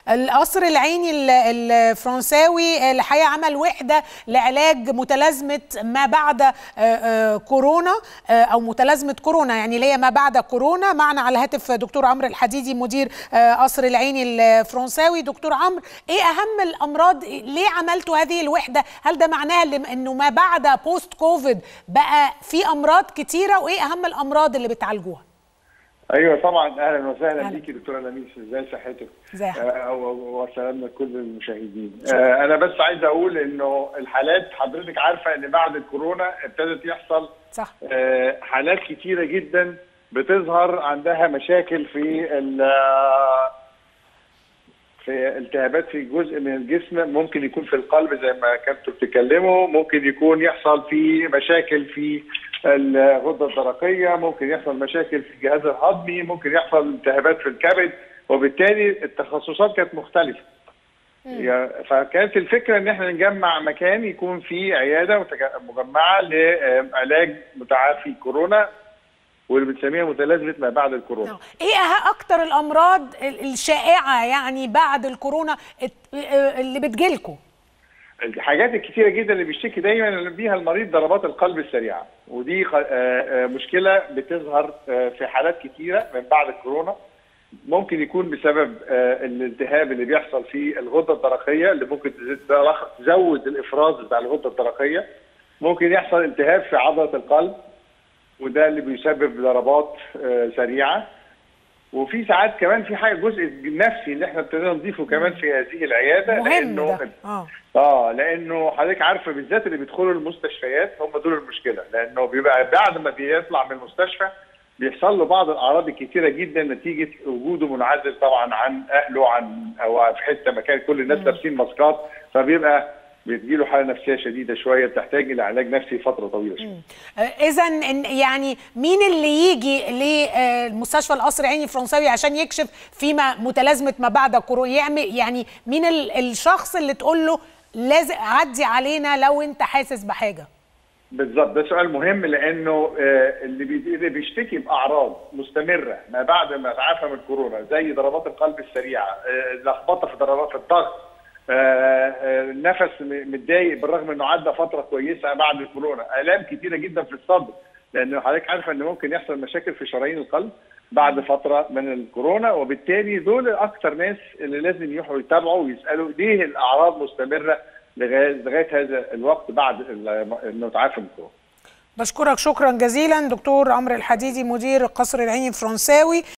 القصر العيني الفرنساوي الحقيقه عمل وحده لعلاج متلازمه ما بعد كورونا او متلازمه كورونا يعني اللي هي ما بعد كورونا معنا على الهاتف دكتور عمرو الحديدي مدير قصر العيني الفرنساوي دكتور عمرو ايه اهم الامراض ليه عملتوا هذه الوحده هل ده معناها انه ما بعد بوست كوفيد بقى في امراض كتيره وايه اهم الامراض اللي بتعالجوها ايوه طبعا اهلا وسهلا بيكي دكتوره لميس ازاي صحتك؟ ازي آه وسلام لكل المشاهدين آه انا بس عايز اقول انه الحالات حضرتك عارفه ان بعد الكورونا ابتدت يحصل صح آه حالات كتيره جدا بتظهر عندها مشاكل في في التهابات في جزء من الجسم ممكن يكون في القلب زي ما كنتوا بتتكلموا ممكن يكون يحصل في مشاكل في الغده الدرقيه ممكن يحصل مشاكل في الجهاز الهضمي ممكن يحصل التهابات في الكبد وبالتالي التخصصات كانت مختلفه فكانت الفكره ان احنا نجمع مكان يكون فيه عياده مجمعه لعلاج متعافي كورونا واللي بنسميها متلازمه ما بعد الكورونا. ايه اكتر الامراض الشائعه يعني بعد الكورونا اللي بتجيلكم؟ الحاجات الكتيره جدا اللي بيشتكي دايما بيها المريض ضربات القلب السريعه ودي مشكله بتظهر في حالات كتيره من بعد الكورونا ممكن يكون بسبب الالتهاب اللي بيحصل في الغده الدرقيه اللي ممكن تزود الافراز بتاع الغده الدرقيه ممكن يحصل التهاب في عضله القلب وده اللي بيسبب ضربات سريعه وفي ساعات كمان في حاجه جزء نفسي اللي احنا ابتدينا نضيفه كمان في هذه العياده مهم لانه ده. اه اه لانه حضرتك عارفه بالذات اللي بيدخلوا المستشفيات هم دول المشكله لانه بيبقى بعد ما بيطلع من المستشفى بيحصل له بعض الاعراض الكتيره جدا نتيجه وجوده منعزل طبعا عن اهله عن او في حته مكان كل الناس لابسين ماسكات فبيبقى بتجيله حاله نفسيه شديده شويه بتحتاج الى علاج نفسي فتره طويله شويه. اذا يعني مين اللي يجي لمستشفى القصر العيني الفرنساوي عشان يكشف فيما متلازمه ما بعد كورونا يعمل يعني مين الشخص اللي تقول له لازم عدي علينا لو انت حاسس بحاجه؟ بالظبط ده سؤال مهم لانه اللي بيشتكي باعراض مستمره ما بعد ما تعافى من كورونا زي ضربات القلب السريعه لخبطه في ضربات الضغط النفس متضايق بالرغم انه عدى فتره كويسه بعد الكورونا الام كتيره جدا في الصدر لان حضرتك عارفه ان ممكن يحصل مشاكل في شرايين القلب بعد فتره من الكورونا وبالتالي دول اكثر ناس اللي لازم يروحوا يتابعوا ويسالوا ليه الاعراض مستمره لغايه لغايه هذا الوقت بعد انه تعافى من الكورونا بشكرك شكرا جزيلا دكتور عمرو الحديدي مدير القصر العيني الفرنساوي